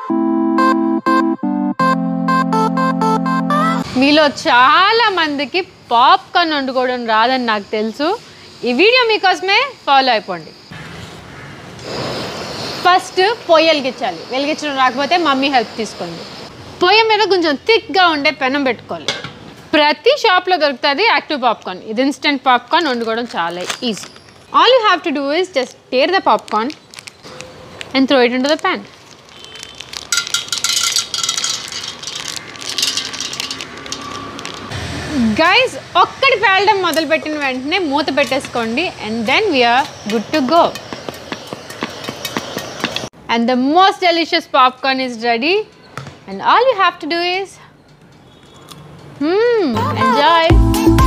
మీలో చాలా మందికి పాప్కార్న్ వండుకోవడం రాదని నాకు తెలుసు ఈ వీడియో మీకోసమే ఫాలో అయిపోండి ఫస్ట్ పొయ్యి వెలిగించాలి వెలిగించడం రాకపోతే మమ్మీ హెల్ప్ తీసుకోండి పొయ్యి మీద కొంచెం థిక్గా ఉండే పెనం పెట్టుకోవాలి ప్రతి షాప్లో దొరుకుతుంది యాక్టివ్ పాప్కార్న్ ఇది ఇన్స్టెంట్ పాప్కార్న్ వండుకోవడం చాలా easy all you have to do is just tear the popcorn and throw it into the pan guys ఒక్కటి పేలడం మొదలుపెట్టిన వెంటనే మూత పెట్టేసుకోండి and then we're good to go and the most delicious popcorn is ready and all you have to do is hmm enjoy